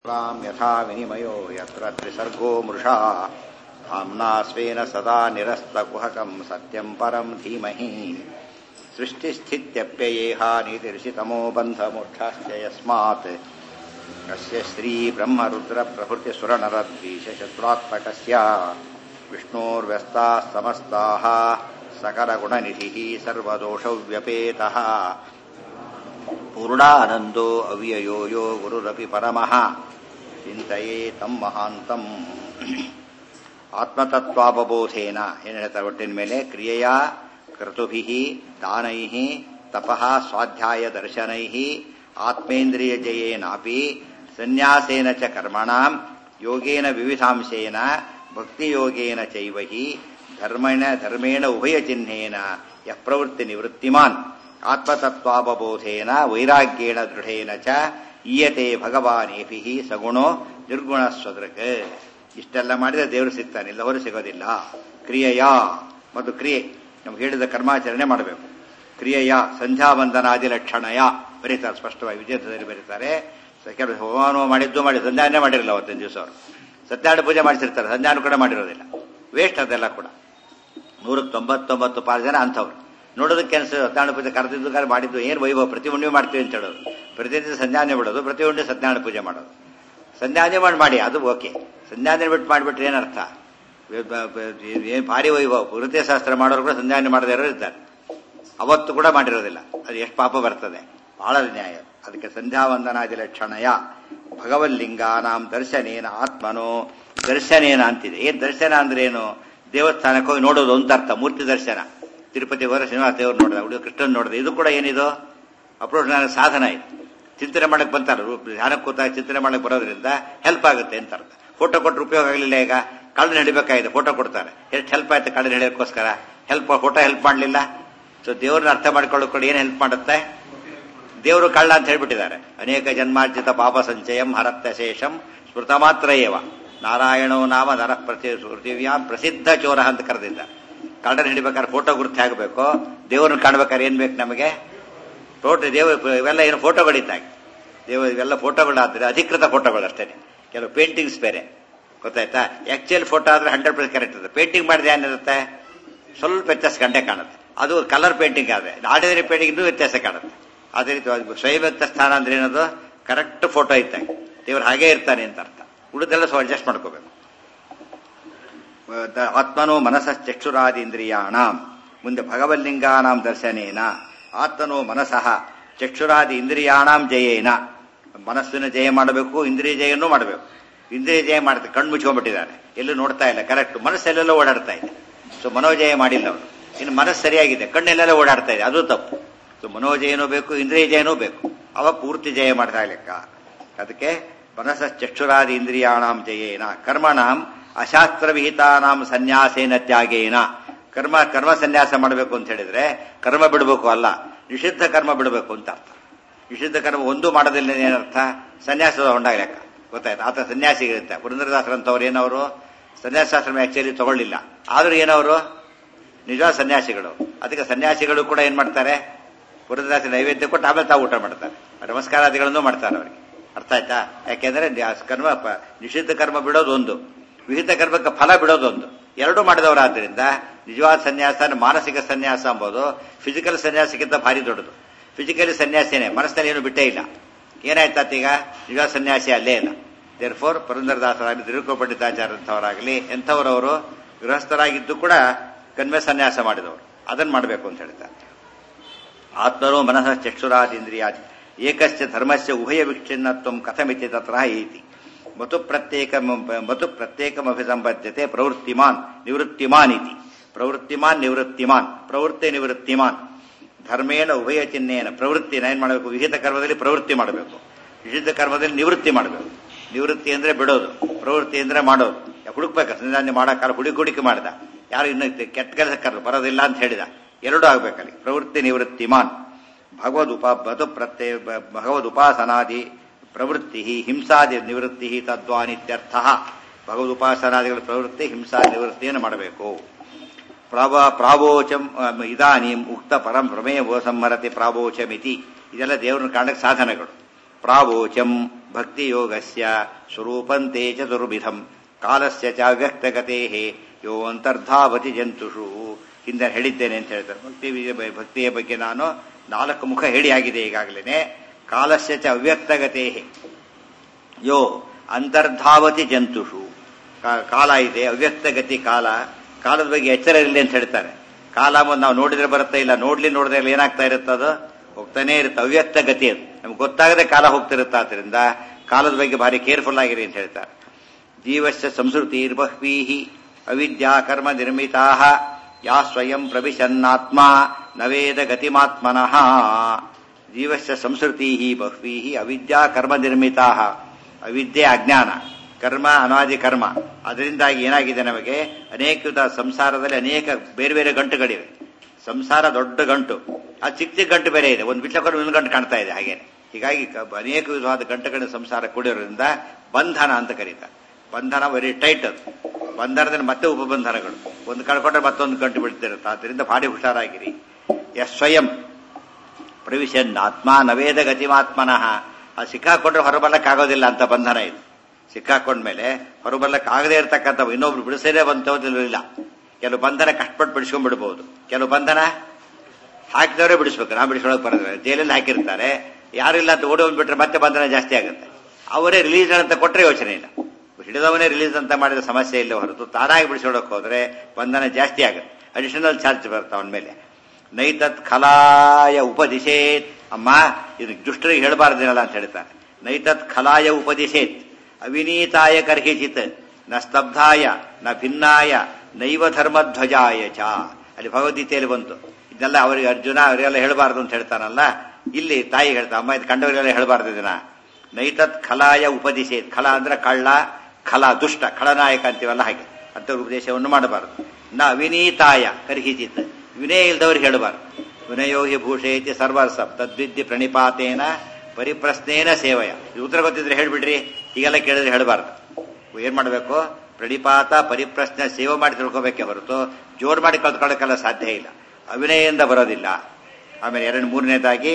राम यथा विनिमयो यत्र त्रिसर्गो मृषा धाम्ना स्वेन सदा निरस्तकुहकम् सत्यम् परम् धीमहि सृष्टिस्थित्यप्ययेहानितिर्षितमो बन्धमोक्षाश्च यस्मात् कस्य श्रीब्रह्मरुद्रप्रभृतिसुरनरद्वीशशत्रुत्मकस्य विष्णोर्व्यस्ताः समस्ताः सकलगुणनिधिः सर्वदोषव्यपेतः पूर्णानन्दो अव्ययो यो गुरुरपि परमः ಚಿಂತೆಯೇ ತಮ್ಮ ಮಹಾಂತಂ ಆತ್ಮತತ್ವಾವಬೋಧೇನ ಏನು ಹೇಳ್ತಾರೆ ಒಟ್ಟಿನ ಮೇಲೆ ಕ್ರಿಯೆಯ ಕ್ರತುಭಿ ದಾನೈ ತಪಃ ಸ್ವಾಧ್ಯಾಯ ದರ್ಶನೈ ಆತ್ಮೇಂದ್ರಿಯ ಜಯೇನಾಪಿ ಸನ್ಯಾಸೇನ ಚ ಕರ್ಮಣಾಂ ಯೋಗೇನ ವಿವಿಧಾಂಶೇನ ಭಕ್ತಿಯೋಗೇನ ಚೈವ ಹಿ ಧರ್ಮೇಣ ಧರ್ಮೇಣ ಉಭಯಚಿಹ್ನೇನ ಯಃ ಪ್ರವೃತ್ತಿ ನಿವೃತ್ತಿಮಾನ್ ಆತ್ಮತತ್ವಾವಬೋಧೇನ ವೈರಾಗ್ಯೇಣ ದೃಢೇನ ಚ ಈಯತೆ ಭಗವಾನೇಪಿ ಸಗುಣೋ ನಿರ್ಗುಣ ಸ್ವದೃಕ್ ಇಷ್ಟೆಲ್ಲ ಮಾಡಿದ್ರೆ ದೇವರು ಸಿಗ್ತಾನೆ ಇಲ್ಲವರು ಸಿಗೋದಿಲ್ಲ ಕ್ರಿಯೆಯ ಮತ್ತು ಕ್ರಿಯೆ ನಮ್ಗೆ ಹೇಳಿದ ಕರ್ಮಾಚರಣೆ ಮಾಡಬೇಕು ಕ್ರಿಯೆಯ ಸಂಧ್ಯಾ ವಂದನಾದಿ ಲಕ್ಷಣಯ ಬರೀತಾರೆ ಸ್ಪಷ್ಟವಾಗಿ ವಿಜಯದಲ್ಲಿ ಬರೀತಾರೆ ಕೆಲವು ಹೋಮಾನು ಮಾಡಿದ್ದು ಮಾಡಿ ಸಂಧ್ಯಾನೇ ಮಾಡಿರಲ್ಲ ಅವತ್ತಿನ ದಿವಸ ಅವರು ಸತ್ಯನಾರಾಯಣ ಪೂಜೆ ಮಾಡಿಸಿರ್ತಾರೆ ಸಂಧ್ಯಾನು ಕೂಡ ಮಾಡಿರೋದಿಲ್ಲ ವೇಸ್ಟ್ ಅದೆಲ್ಲ ಕೂಡ ನೂರಕ್ಕೆ ತೊಂಬತ್ತೊಂಬತ್ತು ಪಾರು ಜನ ಅಂಥವ್ರು ನೋಡೋದಕ್ಕೆ ಅನ್ಸ ಸತ್ಯನಾರಾಯಣ ಪೂಜೆ ಕರೆದಿದ್ದು ಕರೆ ಮಾಡಿದ್ದು ಏನು ವೈಭವ ಪ್ರತಿ ಹುಣ್ಣಿಮೆ ಮಾಡ್ತೀವಿ ಅಂತ ಹೇಳೋದು ಪ್ರತಿದಿನ ಸಂಧ್ಯಾನೆ ಬಿಡೋದು ಪ್ರತಿ ಹುಣ್ಣಿಮೆ ಸತ್ಯನಾರಾಯಣ ಪೂಜೆ ಮಾಡೋದು ಸಂಧ್ಯಾನೆ ಮಾಡಿ ಮಾಡಿ ಅದು ಓಕೆ ಸಂಧ್ಯಾನೆ ಬಿಟ್ಟು ಮಾಡಿಬಿಟ್ರೆ ಏನರ್ಥ ಏನು ಭಾರಿ ವೈಭವ ಹೃದಯ ಶಾಸ್ತ್ರ ಮಾಡೋರು ಕೂಡ ಸಂಧ್ಯಾನೆ ಮಾಡದೇ ಇರೋರು ಇದ್ದಾರೆ ಅವತ್ತು ಕೂಡ ಮಾಡಿರೋದಿಲ್ಲ ಅದು ಎಷ್ಟು ಪಾಪ ಬರ್ತದೆ ಬಹಳ ನ್ಯಾಯ ಅದಕ್ಕೆ ಸಂಧ್ಯಾ ವಂದನಾದಿ ಲಕ್ಷಣಯ ಭಗವಲ್ಲಿಂಗಾನಾಂ ದರ್ಶನೇನ ಆತ್ಮನೋ ದರ್ಶನೇನ ಅಂತಿದೆ ಏನ್ ದರ್ಶನ ಅಂದ್ರೆ ಏನು ದೇವಸ್ಥಾನಕ್ಕೆ ಹೋಗಿ ನೋಡೋದು ಅಂತ ಅರ್ಥ ಮೂರ್ತಿ ದರ್ಶನ ತಿರುಪತಿ ಹೋದ್ರೆ ಶ್ರೀನಿವಾಸ ದೇವರು ನೋಡಿದ ಹುಡುಗ ಕೃಷ್ಣನ್ ನೋಡಿದ ಇದು ಕೂಡ ಏನಿದು ಅಪ್ರೋಚ್ ಸಾಧನ ಇದು ಚಿಂತನೆ ಮಾಡಕ್ ಬಂತಾರ ಧ್ಯಾನಕ್ಕೆ ಕೂತಾಗ ಚಿಂತನೆ ಮಾಡಕ್ ಬರೋದ್ರಿಂದ ಹೆಲ್ಪ್ ಆಗುತ್ತೆ ಅಂತ ಅರ್ಥ ಫೋಟೋ ಕೊಟ್ಟರೆ ಉಪಯೋಗ ಆಗಲಿಲ್ಲ ಈಗ ಕಳ್ಳನ ಹಿಡಿಬೇಕಾಗಿದೆ ಫೋಟೋ ಕೊಡ್ತಾರೆ ಎಷ್ಟು ಹೆಲ್ಪ್ ಆಯ್ತು ಕಳ್ಳನ ಹಿಡಿಯೋಕ್ಕೋಸ್ಕರ ಹೆಲ್ಪ್ ಫೋಟೋ ಹೆಲ್ಪ್ ಮಾಡಲಿಲ್ಲ ಸೊ ದೇವ್ರನ್ನ ಅರ್ಥ ಮಾಡ್ಕೊಳ್ಳೋಕೆ ಕೂಡ ಏನು ಹೆಲ್ಪ್ ಮಾಡುತ್ತೆ ದೇವರು ಕಳ್ಳ ಅಂತ ಹೇಳ್ಬಿಟ್ಟಿದ್ದಾರೆ ಅನೇಕ ಜನ್ಮಾರ್ಜಿತ ಪಾಪ ಸಂಚಯಂ ಹರತ್ಯ ಶೇಷಂ ಸ್ಮೃತ ಮಾತ್ರ ಏವ ನಾರಾಯಣೋ ನಾಮ ನರ ಪ್ರತಿ ಪೃಥಿವ್ಯಾಂ ಪ್ರಸಿದ್ಧ ಚೋರ ಅಂತ ಕರೆದಿದ್ದಾರೆ ಕಳ್ಳನ ಹಿಡಿಬೇಕಾದ್ರೆ ಫೋಟೋ ಗುರುತು ಆಗಬೇಕು ದೇವ್ರನ್ನ ಕಾಣ್ಬೇಕಾದ್ರೆ ಏನ್ ಬೇಕು ನಮಗೆ ಫೋಟೋ ದೇವ ಇವೆಲ್ಲ ಏನು ಫೋಟೋಗಳಿದ್ದಾಗೆ ದೇವ ಇವೆಲ್ಲ ಫೋಟೋಗಳಾದ್ರೆ ಅಧಿಕೃತ ಫೋಟೋಗಳು ಅಷ್ಟೇ ಕೆಲವು ಪೇಂಟಿಂಗ್ಸ್ ಬೇರೆ ಗೊತ್ತಾಯ್ತಾ ಆಕ್ಚುಯಲ್ ಫೋಟೋ ಆದ್ರೆ ಹಂಡ್ರೆಡ್ ಪರ್ಸೆಂಟ್ ಕರೆಕ್ಟ್ ಇರುತ್ತೆ ಪೇಂಟಿಂಗ್ ಮಾಡಿದ್ರೆ ಏನಿರುತ್ತೆ ಸ್ವಲ್ಪ ವ್ಯತ್ಯಾಸ ಗಂಟೆ ಕಾಣುತ್ತೆ ಅದು ಕಲರ್ ಪೇಂಟಿಂಗ್ ಆದ್ರೆ ಆರ್ಡಿನರಿ ಪೇಂಟಿಂಗ್ ಇನ್ನೂ ವ್ಯತ್ಯಾಸ ಕಾಣುತ್ತೆ ಅದೇ ರೀತಿ ಸ್ವಯಂವ್ಯಕ್ತ ಸ್ಥಾನ ಅಂದ್ರೆ ಏನದು ಕರೆಕ್ಟ್ ಫೋಟೋ ಇದ್ದಾಗ ದೇವ್ರು ಹಾಗೇ ಇರ್ತಾನೆ ಅಂತ ಅರ್ಥ ಉಳಿದೆಲ್ಲ ಸೊ ಅಡ್ಜಸ್ಟ್ ಮಾಡ್ಕೋಬೇಕು ಆತ್ಮನೋ ಮನಸಶ್ಚಕ್ಷುರಾದೀಂದ್ರಿಯಾಣ ಮುಂದೆ ಭಗವಲ್ಲಿಂಗಾನಾಂ ದರ್ಶನೇನ ಆತ್ಮನೋ ಮನಸಃ ಚಕ್ಷುರಾದಿ ಇಂದ್ರಿಯಾಣಾಂ ಜಯೇನ ಮನಸ್ಸಿನ ಜಯ ಮಾಡಬೇಕು ಇಂದ್ರಿಯ ಜಯನೂ ಮಾಡಬೇಕು ಇಂದ್ರಿಯ ಜಯ ಮಾಡ್ತಾರೆ ಕಣ್ಣು ಮುಚ್ಕೊಂಡ್ಬಿಟ್ಟಿದ್ದಾರೆ ಎಲ್ಲೂ ನೋಡ್ತಾ ಇಲ್ಲ ಕರೆಕ್ಟ್ ಮನಸ್ಸೆಲ್ಲೆಲ್ಲ ಓಡಾಡ್ತಾ ಇದೆ ಸೊ ಮನೋಜಯ ಮಾಡಿಲ್ಲ ಅವರು ಇನ್ನು ಮನಸ್ಸು ಸರಿಯಾಗಿದೆ ಕಣ್ಣೆಲ್ಲೆಲ್ಲ ಓಡಾಡ್ತಾ ಇದೆ ಅದು ತಪ್ಪು ಸೊ ಮನೋಜಯನೂ ಬೇಕು ಇಂದ್ರಿಯ ಜಯನೂ ಬೇಕು ಅವಾಗ ಪೂರ್ತಿ ಜಯ ಮಾಡ್ತಾ ಲೆಕ್ಕ ಅದಕ್ಕೆ ಮನಸ್ಸ ಚಕ್ಷುರಾದಿ ಇಂದ್ರಿಯಾಣಾಂ ಜಯೇನ ಕರ್ಮಣಾಂ ಅಶಾಸ್ತ್ರ ವಿಹಿತಾನಾಂ ಸನ್ಯಾಸೇನ ತ್ಯಾಗೇನ ಕರ್ಮ ಕರ್ಮ ಸನ್ಯಾಸ ಮಾಡಬೇಕು ಅಂತ ಹೇಳಿದ್ರೆ ಕರ್ಮ ಬಿಡಬೇಕು ಅಲ್ಲ ನಿಷಿದ್ಧ ಕರ್ಮ ಬಿಡಬೇಕು ಅಂತ ಅರ್ಥ ನಿಷಿದ್ಧ ಕರ್ಮ ಒಂದು ಮಾಡೋದಿಲ್ಲ ಏನರ್ಥ ಸನ್ಯಾಸದ ಹೊಂಡಾಗ ಲೆಕ್ಕ ಗೊತ್ತಾಯ್ತು ಆತ ಸನ್ಯಾಸಿಗಳಿರುತ್ತೆ ಪುರಂದ್ರದಾಸರಂತವ್ರು ಏನವರು ಸನ್ಯಾಸಾಶ್ರಮ ಆಕ್ಚುಲಿ ತಗೊಳ್ಳಿಲ್ಲ ಆದ್ರೂ ಏನವರು ನಿಜವಾದ ಸನ್ಯಾಸಿಗಳು ಅದಕ್ಕೆ ಸನ್ಯಾಸಿಗಳು ಕೂಡ ಏನ್ ಮಾಡ್ತಾರೆ ಪುರಂದ್ರದಾಸ ನೈವೇದ್ಯ ಕೊಟ್ಟು ಆಮೇಲೆ ತಾವು ಊಟ ಮಾಡ್ತಾರೆ ನಮಸ್ಕಾರಾದಿಗಳನ್ನು ಮಾಡ್ತಾರೆ ಅವರಿಗೆ ಅರ್ಥ ಆಯ್ತಾ ಯಾಕೆಂದ್ರೆ ಕರ್ಮ ನಿಷಿದ್ಧ ಕರ್ಮ ಬಿಡೋದು ಒಂದು ವಿಹಿತ ಕರ್ಮಕ್ಕೆ ಫಲ ಬಿಡೋದೊಂದು ಎರಡೂ ಮಾಡಿದವರಾದ್ರಿಂದ ನಿಜವಾದ ಸನ್ಯಾಸ ಮಾನಸಿಕ ಸನ್ಯಾಸ ಎಂಬುದು ಫಿಸಿಕಲ್ ಸನ್ಯಾಸಕ್ಕಿಂತ ಭಾರಿ ದೊಡ್ಡದು ಫಿಸಿಕಲಿ ಸನ್ಯಾಸಿನೇ ಮನಸ್ಸಿನಲ್ಲಿ ಏನು ಬಿಟ್ಟೇ ಇಲ್ಲ ಏನಾಯ್ತಾತೀಗ ನಿಜವಾದ ಸನ್ಯಾಸಿ ಅಲ್ಲೇ ಇಲ್ಲ ದೇರ್ ಫೋರ್ ಪುರಂದರದಾಸರಾಗಲಿ ತಿರುಕೋ ಪಂಡಿತಾಚಾರ್ಯಂಥವರಾಗಲಿ ಎಂಥವರವರು ಗೃಹಸ್ಥರಾಗಿದ್ದು ಕೂಡ ಕನ್ವೆ ಸನ್ಯಾಸ ಮಾಡಿದವರು ಅದನ್ನು ಮಾಡಬೇಕು ಅಂತ ಹೇಳ್ತಾರೆ ಆತ್ಮರೋ ಮನಸ್ಸ ಚಕ್ಷುರಾದಿಂದ್ರಿಯಾದಿ ಏಕಸ್ಯ ಧರ್ಮಸ್ಯ ಉಭಯ ವಿಚ್ಛಿನ್ನತ್ವ ಕಥಮಿತಿ ತತ್ರ ಐತಿ ಮತು ಪ್ರತ್ಯೇಕ ಮತು ಪ್ರತ್ಯೇಕಮಭಿಸಂಬದ್ಧತೆ ಪ್ರವೃತ್ತಿಮಾನ್ ನಿವೃತ್ತಿಮಾನ್ ಇತಿ ಪ್ರವೃತ್ತಿಮಾನ್ ನಿವೃತ್ತಿಮಾನ್ ಪ್ರವೃತ್ತಿ ನಿವೃತ್ತಿಮಾನ್ ಧರ್ಮೇಣ ಉಭಯ ಚಿಹ್ನೆಯನ ಪ್ರವೃತ್ತಿ ಏನ್ ಮಾಡಬೇಕು ವಿಹಿತ ಕರ್ಮದಲ್ಲಿ ಪ್ರವೃತ್ತಿ ಮಾಡಬೇಕು ನಿಷಿದ್ಧ ಕರ್ಮದಲ್ಲಿ ನಿವೃತ್ತಿ ಮಾಡಬೇಕು ನಿವೃತ್ತಿ ಅಂದ್ರೆ ಬಿಡೋದು ಪ್ರವೃತ್ತಿ ಅಂದ್ರೆ ಮಾಡೋದು ಹುಡುಕ್ಬೇಕು ಸಂಧಾನ ಮಾಡಕ್ಕಾಲ ಹುಡುಕಿ ಹುಡುಕಿ ಮಾಡಿದ ಯಾರು ಇನ್ನು ಕೆಟ್ಟ ಕೆಲಸ ಕರ್ಲು ಬರೋದಿಲ್ಲ ಅಂತ ಹೇಳಿದ ಎರಡೂ ಆಗ್ಬೇಕಲ್ಲಿ ಪ್ರವೃತ್ತಿ ನಿವೃತ್ತಿಮಾನ್ ಭಗವದ್ ಉಪ ಬದು ಪ್ರತ್ಯಯ ಭಗವದ್ ಉಪಾಸನಾದಿ ಪ್ರವೃತ್ತಿ ಹಿಂಸಾದಿ ನಿವೃತ್ತಿ ತದ್ವಾನಿತ್ಯರ್ಥ ಭಗವದ್ ಉಪಾಸನಾದಿಗಳ ಪ್ರವೃತ್ತಿ ಹಿಂಸಾ ನಿವೃತ್ತಿಯನ್ನು ಮಾಡಬೇಕು ಪ್ರಾವ ಪ್ರಾವೋಚಂ ಇದಾನೀಂ ಉಕ್ತ ಪರಂ ಪ್ರಮೇಯ ಸಂಹರತಿ ಪ್ರಾವೋಚಮಿತಿ ಇದೆಲ್ಲ ದೇವರನ್ನ ಕಾಣಕ್ಕೆ ಸಾಧನಗಳು ಪ್ರಾವೋಚಂ ಭಕ್ತಿ ಯೋಗಸ್ಯ ಸ್ವರೂಪಂತೆ ಚತುರ್ವಿಧಂ ಕಾಲಸ್ಯ ಚ ಅವ್ಯಕ್ತಗತೆ ಯೋ ಅಂತರ್ಧಾವತಿ ಜಂತುಷು ಹಿಂದೆ ಹೇಳಿದ್ದೇನೆ ಅಂತ ಹೇಳ್ತಾರೆ ಭಕ್ತಿ ವಿಜಯ- ಭಕ್ತಿಯ ಬಗ್ಗೆ ನಾನು ನಾಲ್ಕು ಮುಖ ಹೇಳಿ ಆಗಿದೆ ಈಗಾಗಲೇ ಕಾಲಸ್ಯ ಚ ಅವ್ಯಕ್ತಗತೆ ಯೋ ಅಂತರ್ಧಾವತಿ ಜಂತುಷು ಕಾ- ಕಾಲ ಇದೆ ಅವ್ಯಕ್ತಗತಿ ಕಾಲ ಕಾಲದ ಬಗ್ಗೆ ಎಚ್ಚರ ಇರಲಿ ಅಂತ ಹೇಳ್ತಾರೆ ಕಾಲ ಮೊದ್ಲು ನಾವು ನೋಡಿದ್ರೆ ಬರುತ್ತೆ ಇಲ್ಲ ನೋಡ್ಲಿ ನೋಡಿದ್ರೆ ಇಲ್ಲ ಏನಾಗ್ತಾ ಇರುತ್ತೆ ಅದು ಹೋಗ್ತಾನೆ ಇರುತ್ತೆ ಅವ್ಯಕ್ತ ಗತಿ ಅದು ನಮ್ಗೆ ಗೊತ್ತಾಗದೆ ಕಾಲ ಹೋಗ್ತಿರುತ್ತೆ ಆದ್ರಿಂದ ಕಾಲದ ಬಗ್ಗೆ ಭಾರಿ ಕೇರ್ಫುಲ್ ಆಗಿರಿ ಅಂತ ಹೇಳ್ತಾರೆ ಜೀವಸ್ಯ ಸಂಸ್ಕೃತಿರ್ಬಹ್ವೀ ಅವಿದ್ಯಾ ಕರ್ಮ ನಿರ್ಮಿತಾ ಯಾ ಸ್ವಯಂ ಪ್ರವಿಶನ್ನಾತ್ಮ ನವೇದ ಗತಿಮಾತ್ಮನಃ ಜೀವಸ್ಯ ಸಂಸ್ಕೃತಿ ಬಹ್ವೀ ಅವಿದ್ಯಾ ಕರ್ಮ ನಿರ್ಮಿತಾ ಅವಿದ್ಯೆ ಅಜ್ಞಾನ ಕರ್ಮ ಅನಾದಿ ಕರ್ಮ ಅದರಿಂದಾಗಿ ಏನಾಗಿದೆ ನಮಗೆ ಅನೇಕ ವಿಧ ಸಂಸಾರದಲ್ಲಿ ಅನೇಕ ಬೇರೆ ಬೇರೆ ಗಂಟುಗಳಿವೆ ಸಂಸಾರ ದೊಡ್ಡ ಗಂಟು ಅದು ಚಿಕ್ಕ ಚಿಕ್ಕ ಗಂಟು ಬೇರೆ ಇದೆ ಒಂದು ಬಿಟ್ಲಕೊಂಡು ಒಂದು ಗಂಟು ಕಾಣ್ತಾ ಇದೆ ಹಾಗೇನೆ ಹೀಗಾಗಿ ಕ- ಅನೇಕ ವಿಧವಾದ ಗಂಟುಗಳ ಸಂಸಾರ ಕೂಡಿರೋದ್ರಿಂದ ಬಂಧನ ಅಂತ ಕರೀತಾರೆ ಬಂಧನ ವೆರಿ ಟೈಟ್ ಅದು ಬಂಧನದಲ್ಲಿ ಮತ್ತೆ ಉಪಬಂಧನಗಳು ಒಂದು ಕಳ್ಕೊಂಡ್ರೆ ಮತ್ತೊಂದು ಗಂಟು ಬಿಡ್ತಿರುತ್ತೆ ಆದ್ದರಿಂದ ಭಾರಿ ಹುಷಾರಾಗಿರಿ ಎಸ್ ಸ್ವಯಂ ಪ್ರವಿಶನ್ ಆತ್ಮ ನವೇದ ಗತಿಮಾತ್ಮನಃ ಆ ಸಿಕ್ಕಾಕೊಂಡ್ರೆ ಹೊರಬಲ್ಲಕ್ಕಾಗೋದಿಲ್ಲ ಅಂತ ಬಂಧನ ಇದು ಸಿಕ್ಕಾಕೊಂಡ್ಮೇಲೆ ಹೊರಬಲ್ಲಕ್ಕಾಗದೇ ಇರತಕ್ಕಂಥ ಇನ್ನೊಬ್ರು ಬಿಡಿಸದೇ ಬಂತೋದಿಲ್ಲ ಕೆಲವು ಬಂಧನ ಕಷ್ಟಪಟ್ಟು ಬಿಡಿಸ್ಕೊಂಡ್ ಬಿಡ್ಬೋದು ಕೆಲವು ಬಂಧನ ಹಾಕಿದವರೇ ಬಿಡಿಸ್ಬೇಕು ನಾವು ಬಿಡಿಸ್ಕೊಳಕ್ ಬರೋದಿಲ್ಲ ಜೈಲಲ್ಲಿ ಹಾಕಿರ್ತಾರೆ ಯಾರಿಲ್ಲ ಅಂತ ಓಡಿ ಹೋಗ್ಬಿಟ್ರೆ ಮತ್ತೆ ಬಂಧನ ಜಾಸ್ತಿ ಆಗುತ್ತೆ ಅವರೇ ರಿಲೀಸ್ ಅಂತ ಕೊಟ್ಟರೆ ಯೋಚನೆ ಇಲ್ಲ ಹಿಡಿದವನೇ ರಿಲೀಸ್ ಅಂತ ಮಾಡಿದ ಸಮಸ್ಯೆ ಇಲ್ಲ ಹೊರತು ತಾನಾಗಿ ಬಿಡಿಸ್ಕೊಳಕ್ ಹೋದ್ರೆ ಬಂಧನ ಜಾಸ್ತಿ ಆಗುತ್ತೆ ಅಡಿಷನಲ್ ಚಾರ್ಜ್ ಬರುತ್ತೆ ಅವನ ಮೇಲೆ ನೈತತ್ ಖಲಾಯ ಉಪದಿಶೇತ್ ಅಮ್ಮ ಇದು ದುಷ್ಟರಿಗೆ ಹೇಳಬಾರ್ದಿರಲ್ಲ ಅಂತ ಹೇಳ್ತಾರೆ ನೈತತ್ ಖಲಾಯ ಉಪದಿಶೇತ್ ಅವಿನೀತಾಯ ಕರ್ಹಿಚಿತ್ ನ ಸ್ತಬ್ಧಾಯ ನ ಭಿನ್ನಾಯ ನೈವ ಧರ್ಮಧ್ವಜಾಯ ಚ ಅಲ್ಲಿ ಭಗವದ್ಗೀತೆಯಲ್ಲಿ ಬಂತು ಇದೆಲ್ಲ ಅವರಿಗೆ ಅರ್ಜುನ ಅವರೆಲ್ಲ ಹೇಳಬಾರ್ದು ಅಂತ ಹೇಳ್ತಾನಲ್ಲ ಇಲ್ಲಿ ತಾಯಿ ಹೇಳ್ತಾ ಅಮ್ಮ ಇದು ಕಂಡವರೆಲ್ಲ ಹೇಳಬಾರ್ದು ಇದನ್ನ ನೈತತ್ ಖಲಾಯ ಉಪದಿಶೇತ್ ಖಲ ಅಂದ್ರೆ ಕಳ್ಳ ಖಲ ದುಷ್ಟ ಖಳನಾಯಕ ಅಂತೀವಲ್ಲ ಹಾಗೆ ಅಂತ ಉಪದೇಶವನ್ನು ಮಾಡಬಾರದು ನ ಅವಿನೀತಾಯ ಕರ್ಹಿಚಿತ್ ವಿನಯ ಇಲ್ದವ್ರಿಗೆ ಹೇಳಬಾರ್ದು ವಿನಯೋ ಹಿ ಭೂಷೇತಿ ಸರ್ವರ್ಸಂ ತದ್ವಿದ್ಯ ಪ್ರಣಿಪಾತೇನ ಪರಿಪ್ರಶ್ನೇನ ಸೇವಯ ಇದು ಉತ್ತರ ಗೊತ್ತಿದ್ರೆ ಹೇಳ್ಬಿಡ್ರಿ ಹೀಗೆಲ್ಲ ಕೇಳಿದ್ರೆ ಹೇಳಬಾರ್ದು ಏನ್ ಮಾಡಬೇಕು ಪ್ರಣಿಪಾತ ಪರಿಪ್ರಶ್ನೆ ಸೇವೆ ಮಾಡಿ ತಿಳ್ಕೋಬೇಕೆ ಹೊರತು ಜೋರ್ ಮಾಡಿ ಕಲ್ತ್ಕೊಳ್ಳೋಕ್ಕೆಲ್ಲ ಸಾಧ್ಯ ಇಲ್ಲ ಅವಿನಯದಿಂದ ಬರೋದಿಲ್ಲ ಆಮೇಲೆ ಎರಡು ಮೂರನೇದಾಗಿ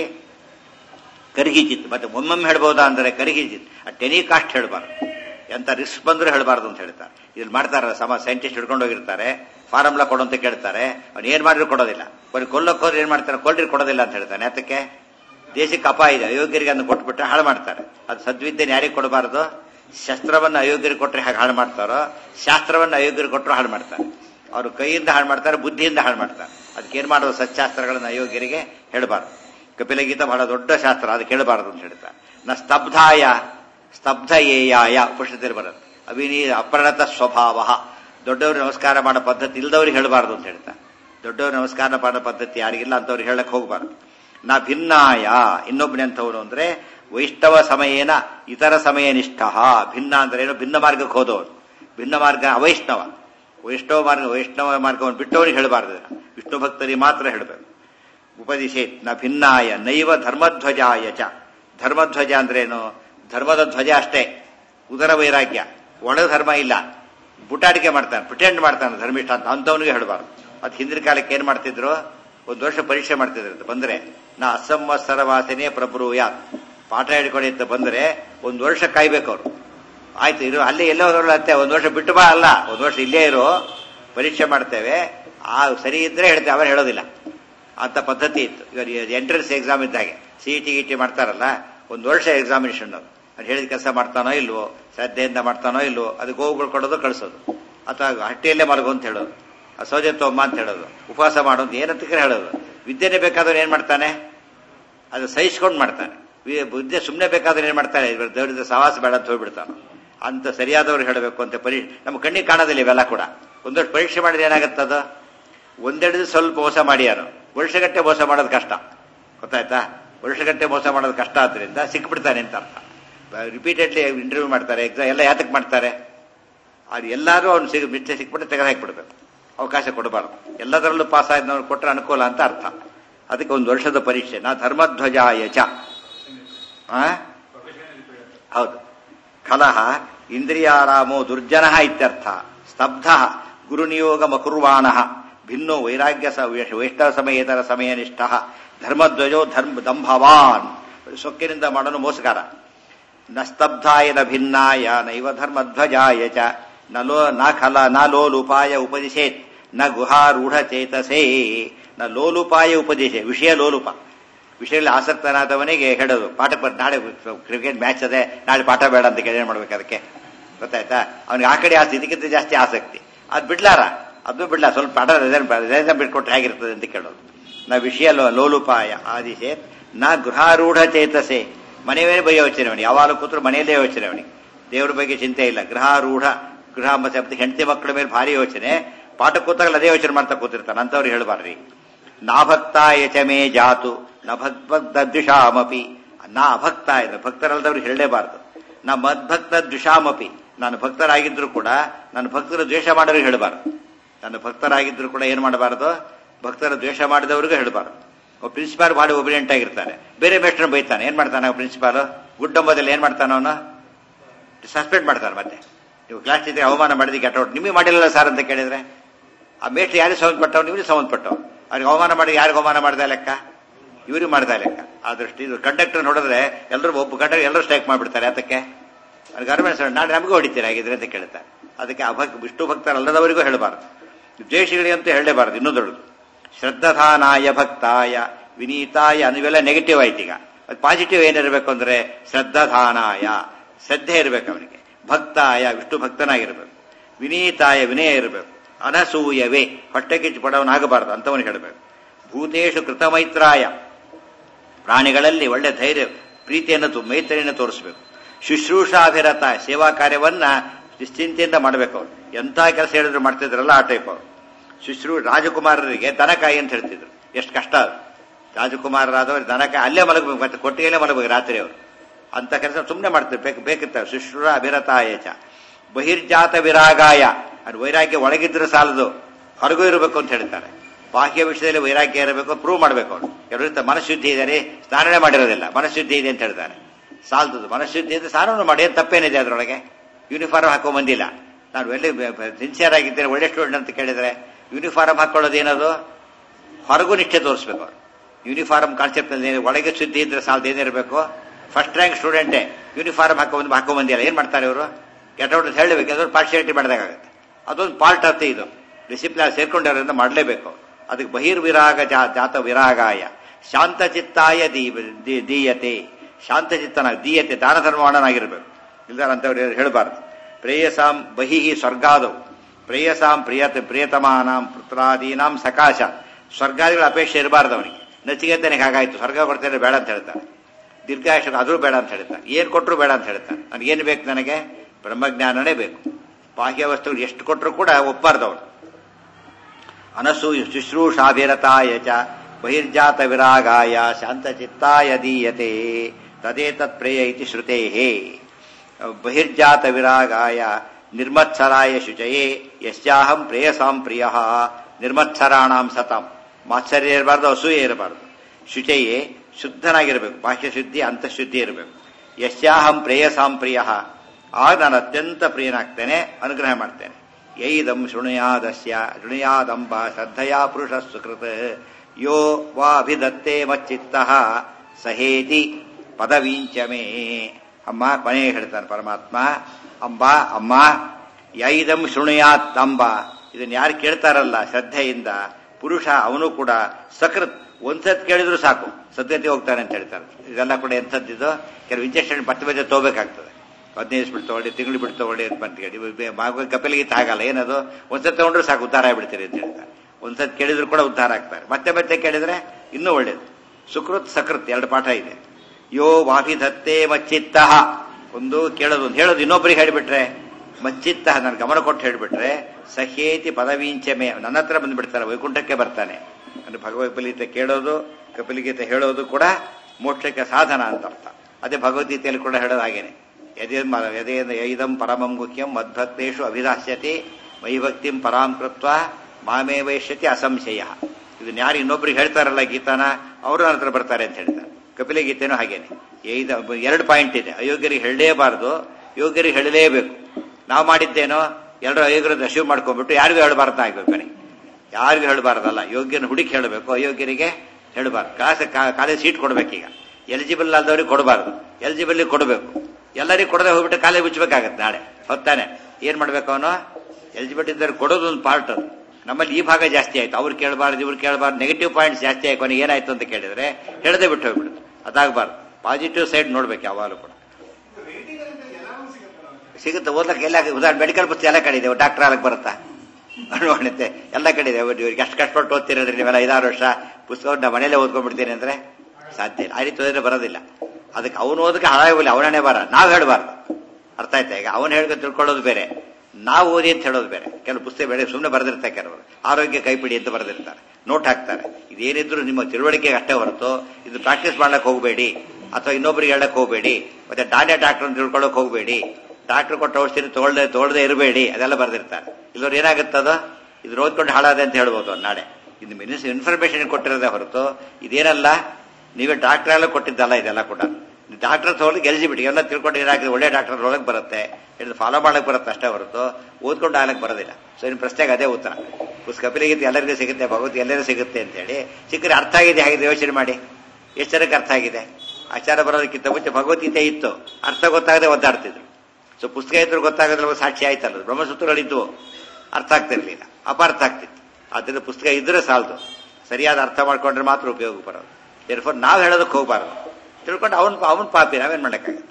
ಕರಿಗಿಜಿತ್ ಮತ್ತೆ ಒಮ್ಮೊಮ್ಮೆ ಹೇಳ್ಬೋದಾ ಅಂದ್ರೆ ಕರಿಗಿಜಿತ್ ಆ ಟೆನಿ ಕಾಸ್ಟ್ ಹೇಳ್ಬಾರ್ದು ಎಂತ ರಿಸ್ಕ್ ಬಂದ್ರೂ ಹೇಳ್ಬಾರ್ದು ಅಂತ ಹೇಳ್ತಾರೆ ಇಲ್ಲಿ ಮಾಡ್ತಾರ ಸಮ ಸೈಂಟಿಸ್ಟ್ ಹಿಡ್ಕೊಂಡು ಹೋಗಿರ್ತಾರೆ ಫಾರ್ಮುಲಾ ಕೊಡು ಅಂತ ಕೇಳ್ತಾರೆ ಅವ್ನು ಏನ್ ಮಾಡಿದ್ರು ಕೊಡೋದಿಲ್ಲ ಕೊನೆ ಕೊಲ್ಲಕ್ಕೆ ಹೋದ್ರೆ ಏನ್ ಮಾಡ್ತಾರೆ ಕೊಲ್ರಿ ಕೊಡೋದಿಲ್ಲ ಅಂತ ಹೇಳ್ತಾನೆ ಅದಕ್ಕೆ ದೇಶಕ್ಕೆ ಅಪಾಯ ಇದೆ ಅಯೋಗ್ಯರಿಗೆ ಅದನ್ನು ಕೊಟ್ಬಿಟ್ರೆ ಹಾಳು ಮಾಡ್ತಾರೆ ಅದು ಸದ್ವಿದ್ಯೆನ ಯಾರಿಗೆ ಕೊಡಬಾರದು ಶಸ್ತ್ರವನ್ನು ಅಯೋಗ್ಯರಿಗೆ ಕೊಟ್ಟರೆ ಹಾಗೆ ಹಾಳು ಮಾಡ್ತಾರೋ ಶಾಸ್ತ್ರವನ್ನು ಅಯೋಗ್ಯರಿಗೆ ಕೊಟ್ಟರು ಹಾಳು ಮಾಡ್ತಾರೆ ಅವರು ಕೈಯಿಂದ ಹಾಳು ಮಾಡ್ತಾರೆ ಬುದ್ಧಿಯಿಂದ ಹಾಳು ಮಾಡ್ತಾರೆ ಅದಕ್ಕೆ ಏನ್ ಮಾಡೋದು ಸಚ್ಚಾಸ್ತ್ರಗಳನ್ನು ಅಯೋಗ್ಯರಿಗೆ ಹೇಳಬಾರ್ದು ಕಪಿಲಗೀತ ಬಹಳ ದೊಡ್ಡ ಶಾಸ್ತ್ರ ಅದಕ್ಕೆ ಹೇಳಬಾರದು ಅಂತ ಹೇಳ್ತಾರೆ ನ ಸ್ತಬ್ಧಾಯ ಸ್ತಬ್ಧ ಏಯಾಯ ಉಪನಿಷತ್ತಲ್ಲಿ ಬರುತ್ತೆ ಅವಿನೀ ಅಪ್ರಣತ ಸ್ವಭಾವ ದೊಡ್ಡವರು ನಮಸ್ಕಾರ ಮಾಡೋ ಪದ್ಧತಿ ಇಲ್ದವ್ರಿಗೆ ಹೇಳಬಾರ್ದು ಅಂತ ಹೇಳ್ತಾರೆ ದೊಡ್ಡವರು ನಮಸ್ಕಾರ ಮಾಡೋ ಪದ್ಧತಿ ಯಾರಿಗಿಲ್ಲ ಅಂತವ್ರಿಗೆ ಹೇಳಕ್ ಹೋಗಬಾರ್ದು ನಾ ಭಿನ್ನಾಯ ಇನ್ನೊಬ್ಬನೇ ಅಂತವನು ಅಂದ್ರೆ ವೈಷ್ಣವ ಸಮಯೇನ ಇತರ ಸಮಯ ನಿಷ್ಠ ಭಿನ್ನ ಅಂದ್ರೆ ಏನು ಭಿನ್ನ ಮಾರ್ಗಕ್ಕೆ ಹೋದವನು ಭಿನ್ನ ಮಾರ್ಗ ಅವೈಷ್ಣವ ವೈಷ್ಣವ ಮಾರ್ಗ ವೈಷ್ಣವ ಮಾರ್ಗವನ್ನು ಬಿಟ್ಟವನಿಗೆ ಹೇಳಬಾರ್ದು ಇದನ್ನ. ವಿಷ್ಣು ಭಕ್ತರಿಗೆ ಮಾತ್ರ ಹೇಳಬೇಕು ಉಪದಿಶೇತ್ ನ ಭಿನ್ನಾಯ ನೈವ ಧರ್ಮಧ್ವಜಾಯ ಚ ಧರ್ಮಧ್ವಜ ಅಂದ್ರೇನು ಧರ್ಮದ ಧ್ವಜ ಅಷ್ಟೇ ಉದರ ವೈರಾಗ್ಯ ಒಳ ಧರ್ಮ ಇಲ್ಲ ಬುಟಾಟಿಕೆ ಮಾಡ್ತಾನೆ ಪ್ರಿಟೆಂಡ್ ಮಾಡ್ತಾನೆ ಧರ್ಮಿಷ್ಠ ಅಂತ ಅಂಥವನಿಗೆ ಹೇಳಬಾರ್ದು ಅದು ಹಿಂದಿನ ಕಾಲಕ್ಕೆ ಏನ್ ಮಾಡ್ತಿದ್ರು ಒಂದು ವರ್ಷ ಪರೀಕ್ಷೆ ಮಾಡ್ತಿದ್ರು ಅಂತ ಬಂದ್ರೆ ನಾ ಅಸಂವತ್ಸರ ವಾಸನೆ ಪ್ರಭುಯ ಪಾಠ ಹೇಳ್ಕೊಡಿ ಅಂತ ಬಂದ್ರೆ ಒಂದು ವರ್ಷ ಕಾಯ್ಬೇಕು ಅವರು ಆಯ್ತು ಇರು ಅಲ್ಲೇ ಎಲ್ಲೋ ಅತ್ತೆ ಒಂದು ವರ್ಷ ಬಿಟ್ಟು ಬಾ ಅಲ್ಲ ಒಂದು ವರ್ಷ ಇಲ್ಲೇ ಇರು ಪರೀಕ್ಷೆ ಮಾಡ್ತೇವೆ ಆ ಸರಿ ಇದ್ರೆ ಹೇಳ್ತೇವೆ ಅವರು ಹೇಳೋದಿಲ್ಲ ಅಂತ ಪದ್ಧತಿ ಇತ್ತು ಇವಾಗ ಎಂಟ್ರೆನ್ಸ್ ಎಕ್ಸಾಮ್ ಇದ್ದಾಗೆ ಸಿ ಟಿ ಗಿಟಿ ಮಾಡ್ತಾರಲ್ಲ ಒಂದು ವರ್ಷ ಎಕ್ಸಾಮಿನೇಷನ್ ಅದು ಅದು ಹೇಳಿದ ಕೆಲಸ ಮಾಡ್ತಾನೋ ಇಲ್ವೋ ಶ್ರದ್ಧೆಯಿಂದ ಮಾಡ್ತಾನೋ ಇಲ್ವೋ ಅದಕ್ಕೆ ಗೋವುಗಳು ಕೊಡೋದು ಕಳಿಸೋದು ಅಥವಾ ಹಟ್ಟಿಯಲ್ಲೇ ಮಲಗು ಅಂತ ಹೇಳೋದು ಆ ಸೌಜೆ ತಗೊಂಬ ಅಂತ ಹೇಳೋದು ಉಪವಾಸ ಮಾಡು ಅಂತ ಏನಂತ ಹೇಳೋದು ವಿದ್ಯೆನೇ ಬೇಕಾದವ್ರು ಏನ್ ಮಾಡ್ತಾನೆ ಅದು ಸಹಿಸ್ಕೊಂಡು ಮಾಡ್ತಾನೆ ವಿ- ಬುದ್ಧಿ ಸುಮ್ಮನೆ ಬೇಕಾದ್ರೆ ಏನ್ ಮಾಡ್ತಾನೆ ಇವ್ರ ದೇವರಿಂದ ಸವಾಸ ಬೇಡ ಅಂತ ಹೋಗ್ಬಿಡ್ತಾನೆ ಅಂತ ಸರಿಯಾದವ್ರು ಹೇಳಬೇಕು ಅಂತ ಪರಿ ನಮ್ಮ ಕಣ್ಣಿಗೆ ಕಾಣೋದಿಲ್ಲ ಇವೆಲ್ಲ ಕೂಡ ಒಂದಷ್ಟು ಪರೀಕ್ಷೆ ಮಾಡಿದ್ರೆ ಏನಾಗುತ್ತದ ಒಂದೆರಡು ದಿವಸ ಸ್ವಲ್ಪ ಮೋಸ ಮಾಡ್ಯಾರು ವರ್ಷಗಟ್ಟೆ ಮೋಸ ಮಾಡೋದು ಕಷ್ಟ ಗೊತ್ತಾಯ್ತಾ ವರ್ಷಗಟ್ಟೆ ಮೋಸ ಮಾಡೋದು ಕಷ್ಟ ಆದ್ರಿಂದ ಸಿಕ್ಬಿಡ್ತಾನೆ ಅಂತ ಅರ್ಥ ರಿಪೀಟೆಡ್ಲಿ ಇಂಟರ್ವ್ಯೂ ಮಾಡ್ತಾರೆ ಎಕ್ಸಾಮ್ ಎಲ್ಲ ಯಾತಕ್ಕೆ ಮಾಡ್ತಾರೆ ಅದು ಎಲ್ಲರೂ ಅವ್ನು ಸಿಗ್ ಮಿಚ್ಚೆ ಸಿಕ್ಬಿಟ್ಟು ತೆಗೆದು ಹಾಕ್ಬಿಡ್ಬೇಕು ಅವಕಾಶ ಕೊಡಬಾರ್ದು ಎಲ್ಲದರಲ್ಲೂ ಪಾಸ್ ಆಯ್ದವ್ರು ಕೊಟ್ಟರೆ ಅನುಕೂಲ ಅಂತ ಅರ್ಥ ಅದಕ್ಕೆ ಒಂದು ವರ್ಷದ ಪರೀಕ್ಷೆ ನಾ ಧರ್ಮಧ್ವಜಾಯ ಚ ಆ? ಹೌದು ಕಲಹ ಇಂದ್ರಿಯಾರಾಮೋ ದುರ್ಜನ ಇತ್ಯರ್ಥ ಸ್ತಬ್ಧ ಗುರುನಿಯೋಗ ಮಕುರ್ವಾಣ ಭಿನ್ನೋ ವೈರಾಗ್ಯ ಸ ವೈಷ್ಣವ ಸಮಯೇತರ ಸಮಯನಿಷ್ಠ ಧರ್ಮಧ್ವಜೋ ಧರ್ಮ ದಂಭವಾನ್ ಸೊಕ್ಕಿನಿಂದ ಮಾಡೋನು ಮೋಸಗಾರ ನ ಸ್ತಬ್ಧಾಯ ನ ಭಿನ್ನಾಯ ನೈವ ಧರ್ಮಧ್ವಜಾಯ ಚ ನ ಲೋ ನ ಖಲ ನ ಲೋಲುಪಾಯ ಉಪದಿಶೇತ್ ನ ಗುಹಾರೂಢ ಚೇತಸೇ ನ ಲೋಲುಪಾಯ ಉಪದೇಶ ವಿಷಯ ಲೋಲುಪ ವಿಷಯದಲ್ಲಿ ಆಸಕ್ತನಾದವನಿಗೆ ಹೇಳೋದು ಪಾಠ ಬರ್ ನಾಳೆ ಕ್ರಿಕೆಟ್ ಮ್ಯಾಚ್ ಅದೇ ನಾಳೆ ಪಾಠ ಬೇಡ ಅಂತ ಕೇಳಿ ಏನ್ ಮಾಡ್ಬೇಕು ಅದಕ್ಕೆ ಗೊತ್ತಾಯ್ತಾ ಅವನಿಗೆ ಆ ಕಡೆ ಆಸಕ್ತಿ ಇದಕ್ಕಿಂತ ಜಾಸ್ತಿ ಆಸಕ್ತಿ ಅದು ಬಿಡ್ಲಾರ ಅದು ಬಿಡ್ಲ ಸ್ವಲ್ಪ ಪಾಠ ರಜೆ ಬಿಟ್ಕೊಟ್ರೆ ಹೇಗಿರ್ತದೆ ಅಂತ ಕೇಳೋದು ನಾ ವಿಷಯ ಲೋ- ಲೋಲುಪಾಯ ಆದಿಶೇತ್ ನಾ ಗೃಹಾರೂಢ ಚೇತಸೆ ಮನೆ ಮೇಲೆ ಬೈ ಯೋಚನೆ ಅವನಿಗೆ ಯಾವಾಗ ಕೂತ್ರು ಮನೆಯಲ್ಲೇ ಯೋಚನೆ ಅವನಿಗೆ ದೇವ್ರ ಬಗ್ಗೆ ಚಿಂತೆ ಇಲ್ಲ ಗೃಹಾರೂಢ ಗೃಹ ಮತ್ತೆ ಹೆಂಡತಿ ಮಕ್ಕಳ ಮೇಲೆ ಭಾರಿ ಯೋಚನೆ ಪಾಠ ಕೂತಾಗಲ್ಲ ಅದೇ ಯೋಚನೆ ಮಾಡ್ತಾ ಕೂತಿರ್ತಾನೆ ಅಂತವ್ರು ಹೇಳ್ಬಾರ್ರಿ ನಾಭಕ್ತಾಯ ಚ ಮೇ ಜಾತು ನ ಭಕ್ತದ್ವಿಷಾಮಪಿ ನಾ ಅಭಕ್ತ ಇದೆ ಭಕ್ತರಲ್ಲದವ್ರು ಹೇಳಲೇಬಾರದು ನಾ ಮದ್ಭಕ್ತ ದ್ವಿಷಾಮಪಿ ನಾನು ಭಕ್ತರಾಗಿದ್ರು ಕೂಡ ನನ್ನ ಭಕ್ತರ ದ್ವೇಷ ಮಾಡೋರಿಗೆ ಹೇಳಬಾರದು ನನ್ನ ಭಕ್ತರಾಗಿದ್ರು ಕೂಡ ಏನ್ ಮಾಡಬಾರದು ಭಕ್ತರ ದ್ವೇಷ ಮಾಡಿದವ್ರಿಗೂ ಹೇಳಬಾರದು ಒಬ್ಬ ಪ್ರಿನ್ಸಿಪಾಲ್ ಭಾಳ ಒಬಿಡಿಯಂಟ್ ಆಗಿರ್ತಾನೆ ಬೇರೆ ಮೇಸ್ಟ್ರನ್ನ ಬೈತಾನೆ ಏನ್ ಮಾಡ್ತಾನೆ ಪ್ರಿನ್ಸಿಪಾಲ್ ಗುಡ್ ಅಂಬೋದಲ್ಲಿ ಏನ್ ಮಾಡ್ತಾನ ಅವನು ಸಸ್ಪೆಂಡ್ ಮಾಡ್ತಾರೆ ಮತ್ತೆ ನೀವು ಕ್ಲಾಸ್ ಟೀಚರ್ ಅವಮಾನ ಮಾಡಿದ ಗೆಟ್ ಔಟ್ ನಿಮಗೆ ಮಾಡಿಲ್ಲ ಸರ್ ಅಂತ ಕೇಳಿದ್ರೆ ಆ ಮೇಷ್ಟ್ರು ಯಾರಿಗೆ ಸಂಬಂಧಪಟ್ಟವ್ ನಿಮಗೆ ಸಂಬಂಧಪಟ್ಟವ್ ಅವ್ರಿಗೆ ಅವಮಾನ ಮಾಡಿ ಯಾರಿಗೆ ಅವಮಾನ ಮಾಡಿದ ಲೆಕ್ಕ ಇವ್ರಿಗೆ ಮಾಡಿದ ಲೆಕ್ಕ ಆ ದೃಷ್ಟಿ ಇದು ಕಂಡಕ್ಟರ್ ನೋಡಿದ್ರೆ ಎಲ್ಲರೂ ಒಬ್ಬ ಕಂಡಕ್ಟರ್ ಎಲ್ಲರೂ ಸ್ಟ್ರೈಕ್ ಮಾಡಿಬಿಡ್ತಾರೆ ಅದಕ್ಕೆ ಅವ್ರಿಗೆ ಗರ್ಮೆಂಟ್ಸ್ ನಾಳೆ ನಮಗೂ ಹೊಡಿತೀರಾ ಹಾಗಿದ್ರೆ ಅಂತ ಕೇಳ್ತಾರೆ ಅದಕ್ಕೆ ಅಭಕ್ ವಿಷ್ಣು ಭಕ್ತರಲ್ಲದವರಿಗೂ ಹೇಳಬಾರದು ದ್ವೇಷಿಗಳಿಗೆ ಅಂತ ಹೇಳಲೇಬಾರದು ಇನ್ನೂ ದೊಡ್ಡದು ಶ್ರದ್ಧಾನಾಯ ಭಕ್ತಾಯ ವಿನೀತಾಯ ಅನುವೆಲ್ಲ ನೆಗೆಟಿವ್ ಆಯ್ತು ಈಗ ಅದು ಪಾಸಿಟಿವ್ ಏನಿರಬೇಕು ಅಂದ್ರೆ ಶ್ರದ್ಧಾನಾಯ ಶ್ರದ್ಧೆ ಇರಬೇಕು ಅವನಿಗೆ ಭಕ್ತಾಯ ವಿಷ್ಣು ಭಕ್ತನಾಗಿರ್ಬೇಕು ವಿನೀತಾಯ ವಿನಯ ಇರಬೇಕು ಅನಸೂಯವೇ ಹೊಟ್ಟೆ ಕಿಚ್ಚು ಪಡವನಾಗಬಾರದು ಅಂತವನು ಹೇಳಬೇಕು ಭೂತೇಶು ಕೃತಮೈತ್ರಾಯ ಪ್ರಾಣಿಗಳಲ್ಲಿ ಒಳ್ಳೆ ಧೈರ್ಯ ಪ್ರೀತಿಯನ್ನು ತು- ಮೈತ್ರಿಯನ್ನು ತೋರಿಸಬೇಕು ಶುಶ್ರೂಷಾಭಿರತ ಸೇವಾ ಕಾರ್ಯವನ್ನ ನಿಶ್ಚಿಂತೆಯಿಂದ ಮಾಡಬೇಕು ಅವರು ಎಂಥ ಕೆಲಸ ಹೇಳಿದ್ರು ಮಾಡ್ತಿದ್ರಲ್ಲ ಆ ಟೈಪ್ ಅವರು ಶುಶ್ರೂ ರಾಜಕುಮಾರರಿಗೆ ದನಕಾಯಿ ಅಂತ ಹೇಳ್ತಿದ್ರು ಎಷ್ಟು ಕಷ್ಟ ಅದು ರಾಜಕುಮಾರರಾದವರು ದನಕಾಯಿ ಅಲ್ಲೇ ಮಲಗಬೇಕು ಮತ್ತೆ ಕೊಟ್ಟಿಗೆಲ್ಲೇ ಮಲಗಬೇಕು ರಾತ್ರಿ ಅವರು ಅಂತ ಕೆಲಸ ಸುಮ್ಮನೆ ಮಾಡ್ತಾರೆ ಬೇಕು ಬೇಕಿರ್ತಾರೆ ಶುಶ್ರೂರ ಅಭಿರತಾಯ ಚ ಬಹಿರ್ಜಾತ ವಿರಾಗಾಯ ಅದು ವೈರಾಗ್ಯ ಒಳಗಿದ್ರೆ ಸಾಲದು ಹೊರಗೂ ಇರಬೇಕು ಅಂತ ಹೇಳ್ತಾರೆ ಬಾಹ್ಯ ವಿಷಯದಲ್ಲಿ ವೈರಾಗ್ಯ ಇರಬೇಕು ಪ್ರೂವ್ ಮಾಡಬೇಕು ಅವರು ಕೆಲವರು ಮನಶುದ್ಧಿ ಇದ್ದಾರೆ ಸ್ನಾನನೇ ಮಾಡಿರೋದಿಲ್ಲ ಮನಶುದ್ಧಿ ಇದೆ ಅಂತ ಹೇಳ್ತಾರೆ ಸಾಲದು ಮನಶುದ್ಧಿ ಇದ್ರೆ ಸ್ನಾನವನ್ನು ಮಾಡಿ ಏನ್ ತಪ್ಪೇನಿದೆ ಅದರೊಳಗೆ ಯೂನಿಫಾರ್ಮ್ ಹಾಕೋ ಬಂದಿಲ್ಲ ನಾನು ಎಲ್ಲಿ ಸಿನ್ಸಿಯರ್ ಆಗಿದ್ದೇನೆ ಒಳ್ಳೆ ಸ್ಟೂಡೆಂಟ್ ಅಂತ ಕೇಳಿದ್ರೆ ಯೂನಿಫಾರ್ಮ್ ಹಾಕೊಳ್ಳೋದು ಏನದು ಹೊರಗೂ ನಿಷ್ಠೆ ತೋರಿಸ್ಬೇಕು ಅವರು ಯೂನಿಫಾರ್ಮ್ ಕಾನ್ಸೆಪ್ಟ್ ಒಳಗೆ ಸುದ್ದಿ ಇದ್ರೆ ಸಾಲದು ಏನಿರಬೇಕು ಫಸ್ಟ್ ರ್ಯಾಂಕ್ ಸ್ಟೂಡೆಂಟೇ ಯೂನಿಫಾರ್ಮ್ ಹಾಕೊಂಡ್ ಹಾಕೊಂಡ್ ಬಂದಿಲ್ಲ ಏನ್ ಮಾಡ್ತಾರೆ ಇವರು ಗೆಟೌಟ್ ಅಂತ ಹೇಳಬೇಕು ಅದೊಂದು ಪಾರ್ಟಿಯಾಲಿಟಿ ಮಾಡಿದಾಗುತ್ತೆ ಅದೊಂದು ಪಾರ್ಟ್ ಅರ್ಥ ಇದು ಡಿಸಿಪ್ಲಿನ್ ಸೇರ್ಕೊಂಡಿರೋದ್ರಿಂದ ಮಾಡಲೇಬೇಕು ಅದಕ್ಕೆ ಬಹಿರ್ವಿರಾಗ ಜಾ- ಜಾತ ವಿರಾಗಾಯ ಶಾಂತಚಿತ್ತಾಯ ದೀ- ದೀ- ದೀಯತೆ ಶಾಂತಚಿತ್ತನ ದೀಯತೆ ದಾನ ಧರ್ಮವಾಣನಾಗಿರ್ಬೇಕು ಇಲ್ದಾರ ಅಂತವ್ರು ಹೇಳಬಾರ್ದು ಪ್ರೇಯಸಾಂ ಬಹಿ ಸ್ವರ್ಗಾದವು ಪ್ರೇಯಸಾಂ ಪ್ರಿಯತ ಪ್ರಿಯತಮಾನಾಂ ಪುತ್ರಾದೀನಾಂ ಸಕಾಶ ಸ್ವರ್ಗಾದಿಗಳ ಅಪೇಕ್ಷೆ ಇರಬಾರ್ದು ಅವನಿಗೆ ನಚಿಗೆತನಿಗೆ ಹಾಗಾಯ್ತು ಸ್ವರ್ಗ ಕೊಡ್ತೇನೆ ಬೇಡ ಅಂತ ಹೇಳ್ತಾರೆ ದೀರ್ಘಾಯುಷ ಆದರೂ ಬೇಡ ಅಂತ ಹೇಳ್ತಾರೆ ಏನ್ ಕೊಟ್ಟರು ಬೇಡ ಅಂತ ಹೇಳ್ತಾರೆ ನನಗೇನು ಬೇಕು ನನಗೆ ಬ್ರಹ್ಮಜ್ಞಾನನೇ ಬೇಕು ಬಾಹ್ಯ ವಸ್ತುಗಳು ಎಷ್ಟು ಕೊಟ್ಟರು ಕೂಡ ಒಪ್ಪಾರ್ದು ಅವನು ಅನಸು ಶುಶ್ರೂಷಾಭಿರತಾಯ ಚ ಬಹಿರ್ಜಾತ ವಿರಾಗಾಯ ಶಾಂತಚಿತ್ತಾಯ ದೀಯತೆ ತದೇತತ್ ಪ್ರೇಯ ಇತಿ ಶ್ರುತೇ ಬಹಿರ್ಜಾತ ವಿರಾಗಾಯ ನಿರ್ಮತ್ಸರಾಯ ಶುಚಯೇ ಯಶ್ಚಾಹಂ ಪ್ರೇಯಸಾಂ ಪ್ರಿಯ ನಿರ್ಮತ್ಸರಾಣಾಂ ಸತಾಂ ಮಾತ್ಸರ್ಯ ಇರಬಾರ್ದು ಅಸೂಯೆ ಇರಬಾರ್ದು ಶುಚಯೇ ಶುದ್ಧನಾಗಿರಬೇಕು ಬಾಹ್ಯ ಶುದ್ಧಿ ಅಂತಃಶುದ್ಧಿ ಇರಬೇಕು ಯಶ್ಯಾಹಂ ಪ್ರೇಯಸಾಂ ಪ್ರಿಯ ಆಗ ನಾನು ಅತ್ಯಂತ ಪ್ರಿಯನಾಗ್ತೇನೆ ಅನುಗ್ರಹ ಮಾಡ್ತೇನೆ ಯೈದಂ ಶೃಣುಯಾದಸ್ಯ ಶೃಣುಯಾದಂಬ ಶ್ರದ್ಧಯಾ ಪುರುಷ ಸುಕೃತ ಯೋ ವಾ ಅಭಿದತ್ತೆ ಮಚ್ಚಿತ್ತ ಸಹೇತಿ ಪದವೀಂಚಮೇ ಅಮ್ಮ ಕೊನೆಗೆ ಹೇಳ್ತಾನೆ ಪರಮಾತ್ಮ ಅಂಬ ಅಮ್ಮ ಯೈದಂ ಶೃಣುಯಾತ್ ಅಂಬ ಇದನ್ನ ಯಾರು ಕೇಳ್ತಾರಲ್ಲ ಶ್ರದ್ಧೆಯಿಂದ ಪುರುಷ ಅವನು ಕೂಡ ಸಕೃತ್ ಒಂದ್ಸತ್ ಕೇಳಿದ್ರು ಸಾಕು ಸದ್ಯತೆ ಹೋಗ್ತಾನೆ ಅಂತ ಹೇಳ್ತಾರೆ ಇದೆಲ್ಲ ಕೂಡ ಎಂಥದ್ದಿದು ಕೆಲವು ಇಂಜೆಕ್ಷನ್ ಮತ್ತೆ ಮತ್ತೆ ತಗೋಬೇಕಾಗ್ತದೆ ಹದಿನೈದು ದಿವಸ ಬಿಟ್ಟು ತಗೊಳ್ಳಿ ತಿಂಗಳು ಬಿಟ್ಟು ತಗೊಳ್ಳಿ ಅಂತ ಬಂತ ಕಪಿಲಿಗೆ ಆಗಲ್ಲ ಏನದು ಒಂದ್ಸತ್ ತಗೊಂಡ್ರೆ ಸಾಕು ಉದ್ಧಾರ ಆಗ್ಬಿಡ್ತೀರಿ ಅಂತ ಹೇಳ್ತಾರೆ ಒಂದ್ಸತ್ ಕೇಳಿದ್ರು ಕೂಡ ಉದ್ಧಾರ ಆಗ್ತಾರೆ ಮತ್ತೆ ಮತ್ತೆ ಕೇಳಿದ್ರೆ ಇನ್ನೂ ಒಳ್ಳೇದು ಸುಕೃತ್ ಸಕೃತ್ ಎರಡು ಪಾಠ ಇದೆ ಯೋ ವಾಭಿಧತ್ತೆ ಮಚ್ಚಿತ್ತ ಒಂದು ಕೇಳೋದು ಒಂದು ಹೇಳೋದು ಇನ್ನೊಬ್ಬರಿಗೆ ಹೇಳಿಬಿಟ್ರೆ ಮಚ್ಚಿತ್ತ ನನ್ನ ಗಮನ ಕೊಟ್ಟು ಹೇಳಿಬಿಟ್ರೆ ಸಹೇತಿ ಪದವೀಂಚಮೆ ನನ್ನ ಹತ್ರ ಬಂದ್ಬಿಡ್ತಾರೆ ವೈಕುಂಠಕ್ಕೆ ಬರ್ತಾನೆ ಅಂದ್ರೆ ಭಗವದ್ಗೀತೆ ಕೇಳೋದು ಕಪಿಲಗೀತೆ ಹೇಳೋದು ಕೂಡ ಮೋಕ್ಷಕ್ಕೆ ಸಾಧನ ಅಂತ ಅರ್ಥ ಅದೇ ಭಗವದ್ಗೀತೆಯಲ್ಲಿ ಕೂಡ ಹೇಳೋದು ಹಾಗೇನೆ ಯದೇ ಯದೇಂದ ಯೈದಂ ಪರಮಂ ಗುಹ್ಯಂ ಮದ್ಭಕ್ತೇಶು ಅಭಿದಾಸ್ಯತೆ ಮೈಭಕ್ತಿಂ ಪರಾಂ ಕೃತ್ವ ಮಾಮೇ ವೈಶ್ಯತಿ ಅಸಂಶಯ ಇದನ್ನ ಯಾರು ಇನ್ನೊಬ್ರಿಗೆ ಹೇಳ್ತಾರಲ್ಲ ಗೀತಾನ ಅವರು ನನ್ನ ಹತ್ರ ಬರ್ತಾರೆ ಅಂತ ಹೇಳ್ತಾರೆ ಕಪಿಲ ಗೀತೆನೂ ಹಾಗೇನೆ ಐದ ಎರಡು ಪಾಯಿಂಟ್ ಇದೆ ಅಯೋಗ್ಯರಿಗೆ ಹೇಳಲೇಬಾರದು ಯೋಗ್ಯರಿಗೆ ಹೇಳಲೇಬೇಕು ನಾವು ಮಾಡಿದ್ದೇನೋ ಎಲ್ಲರೂ ಅಯೋಗ್ಯರದ್ದು ಅಶೀವ್ ಮಾಡ್ಕೊಂಡ್ಬಿಟ್ಟು ಯಾರಿಗೂ ಹೇಳಬಾರ್ದು ಆಗ್ಬೇಕು ಮನೆ ಯಾರಿಗೂ ಹೇಳಬಾರ್ದಲ್ಲ ಯೋಗ್ಯನ ಹುಡುಕಿ ಹೇಳಬೇಕು ಅಯೋಗ್ಯರಿಗೆ ಹೇಳಬಾರ್ದು ಕ್ಲಾಸ್ ಕಾಲೇಜ್ ಸೀಟ್ ಕೊಡ್ಬೇಕೀಗ ಎಲಿಜಿಬಲ್ ಆದವ್ರಿಗೆ ಕೊಡಬಾರ್ದು ಎಲಿಜಿಬಲ್ ಕೊಡಬೇಕು ಎಲ್ಲರಿಗೂ ಕೊಡದೆ ಹೋಗ್ಬಿಟ್ಟು ಕಾಲೇ ಮುಚ್ಚಬೇಕಾಗತ್ತೆ ನಾಳೆ ಹೊತ್ತಾನೆ ಏನ್ ಮಾಡ್ಬೇಕು ಅವನು ಎಲಿಜಿಬಿಲಿಟಿ ಇದ್ದಾರೆ ಕೊಡೋದು ಒಂದು ಪಾರ್ಟ್ ಅದು ನಮ್ಮಲ್ಲಿ ಈ ಭಾಗ ಜಾಸ್ತಿ ಆಯ್ತು ಅವ್ರು ಕೇಳಬಾರ್ದು ಇವ್ರು ಕೇಳಬಾರ್ದು ನೆಗೆಟಿವ್ ಪಾಯಿಂಟ್ಸ್ ಜಾಸ್ತಿ ಆಯ್ತು ಕೊನೆಗೆ ಏನಾಯ್ತು ಅಂತ ಕೇಳಿದ್ರೆ ಹೇಳದೆ ಬಿಟ್ಟು ಹೋಗ್ಬಿಡುದು ಅದಾಗಬಾರ್ದು ಪಾಸಿಟಿವ್ ಸೈಡ್ ನೋಡ್ಬೇಕು ಯಾವಾಗಲೂ ಕೂಡ ಸಿಗುತ್ತೆ ಓದ್ಲಕ್ಕೆ ಎಲ್ಲ ಉದಾಹರಣೆ ಮೆಡಿಕಲ್ ಪುಸ್ತಕ ಎಲ್ಲ ಕಡೆ ಇದೆ ಡಾಕ್ಟರ್ ಆಗಕ್ಕೆ ಬರುತ್ತಾ ನೋಡುತ್ತೆ ಎಲ್ಲ ಕಡೆ ಇದೆ ಇವ್ರಿಗೆ ಎಷ್ಟು ಕಷ್ಟಪಟ್ಟು ಓದ್ತೀರಲ್ರಿ ನೀವೆಲ್ಲ ಐದಾರು ವರ್ಷ ಪುಸ್ತಕ ನಮ್ಮ ಮನೇಲೆ ಓದ್ಕೊಂಡ್ಬಿಡ್ತೀನಿ ಅಂದ್ರೆ ಸಾಧ್ಯ ಇಲ್ಲ ಆ ರೀತಿ ಓದಿದ್ರೆ ಬರೋದಿಲ್ಲ ಅದಕ್ಕೆ ಅವನು ಓದಕ್ಕೆ ಹಾಳಾಗೋಲ್ಲ ಅವನೇ ಬರ ನಾವು ಹೇಳಬಾರ್ದು ಅರ್ಥ ಆಯ್ತಾ ಈಗ ಅವನು ಹೇಳ್ಕೊಂಡು ತಿಳ್ಕೊಳ್ಳೋದು ಬೇರೆ ನಾವು ಓದಿ ಅಂತ ಹೇಳೋದು ಬೇರೆ ಕೆಲವು ಪುಸ್ತಕ ಬೇರೆ ಸುಮ್ಮನೆ ಬರೆದಿರ್ತಾರೆ ಕೆಲವರು ಆರೋಗ್ಯ ಕೈಪಿಡಿ ಅಂತ ಬರೆದಿರ್ತಾರೆ ನೋಟ್ ಹಾಕ್ತಾರೆ ಇದೇನಿದ್ರು ನಿಮ್ಮ ತಿಳುವಳಿಕೆಗೆ ಅಷ್ಟೇ ಹೊರತು ಇದು ಪ್ರಾಕ್ಟೀಸ್ ಮಾಡ್ಲಕ್ಕೆ ಹೋಗಬೇಡಿ ಅಥವಾ ಇನ್ನೊಬ್ರಿಗೆ ಹೇಳಕ್ ಹೋಗಬೇಡಿ ಮತ್ತೆ ಡಾನೆ ಡಾಕ್ಟರ್ ತಿಳ್ಕೊಳ್ಳೋಕೆ ಹೋಗಬೇಡಿ ಡಾಕ್ಟರ್ ಕೊಟ್ಟ ಔಷಧಿ ತಗೊಳ್ದೆ ತಗೊಳ್ದೆ ಇರಬೇಡಿ ಅದೆಲ್ಲ ಬರೆದಿರ್ತಾರೆ ಇಲ್ಲವ್ರು ಏನಾಗುತ್ತದ ಇದು ಓದ್ಕೊಂಡು ಹಾಳಾದೆ ಅಂತ ಹೇಳ್ಬೋದು ಅವ್ರು ನಾಳೆ ಇದು ಮಿನಿಸ್ ಇನ್ಫಾರ್ಮೇಶನ್ ಕೊಟ್ಟಿರೋದೇ ಹೊರತು ಇದೇನಲ್ಲ ನೀವೇ ಡಾಕ್ಟರ್ ಎಲ್ಲ ಕೊಟ್ಟಿದ್ದಲ್ಲ ಇದೆಲ್ಲ ಕೂಡ ಡಾಕ್ಟರ್ ತಗೊಳ್ಳಿಕ್ಕೆ ಎಲಿಜಿಬಿಲಿಟಿ ಎಲ್ಲ ತಿಳ್ಕೊಂಡು ಏನಾಗಿದೆ ಒಳ್ಳೆ ಡಾಕ್ಟರ್ ಒಳಗೆ ಬರುತ್ತೆ ಇದು ಫಾಲೋ ಮಾಡಕ್ ಬರುತ್ತೆ ಅಷ್ಟೇ ಹೊರತು ಓದ್ಕೊಂಡು ಆಗ್ಲಕ್ಕೆ ಬರೋದಿಲ್ಲ ಸೊ ಇನ್ನು ಪ್ರಶ್ನೆಗೆ ಅದೇ ಉತ್ತರ ಪುಸ್ತಕ ಕಪಿಲಿಗೀತೆ ಎಲ್ಲರಿಗೂ ಸಿಗುತ್ತೆ ಭಗವತಿ ಎಲ್ಲರಿಗೂ ಸಿಗುತ್ತೆ ಅಂತ ಹೇಳಿ ಸಿಕ್ಕರೆ ಅರ್ಥ ಆಗಿದೆ ಹಾಗೆ ಯೋಚನೆ ಮಾಡಿ ಎಷ್ಟು ಜನಕ್ಕೆ ಅರ್ಥ ಆಗಿದೆ ಆಚಾರ ಬರೋದಕ್ಕಿಂತ ಮುಂಚೆ ಭಗವದ್ಗೀತೆ ಇತ್ತು ಅರ್ಥ ಗೊತ್ತಾಗದೆ ಒದ್ದಾಡ್ತಿದ್ರು ಸೊ ಪುಸ್ತಕ ಇದ್ರು ಗೊತ್ತಾಗೋದ್ರಲ್ಲ ಸಾಕ್ಷಿ ಆಯ್ತಲ್ಲ ಬ್ರಹ್ಮಸೂತ್ರಗಳಿದ್ವು ಅರ್ಥ ಆಗ್ತಿರ್ಲಿಲ್ಲ ಅಪಾರ್ಥ ಆಗ್ತಿತ್ತು ಅದರಿಂದ ಪುಸ್ತಕ ಇದ್ರೆ ಸಾಲದು ಸರಿಯಾದ ಅರ್ಥ ಮಾಡ್ಕೊಂಡ್ರೆ ಮಾತ್ರ ಉಪಯೋಗ ಬರೋದು ದೇರ್ಫೋರ್ ನಾವು ಹೇಳೋದಕ್ಕೆ ಹೋಗಬಾರ್ದು ತಿಳ್ಕೊಂಡು ಅವನ್ ಅವನ್ ಪಾಪಿ ನಾವೇನ್ ಮಾಡಕ್ಕಾಗತ್ತೆ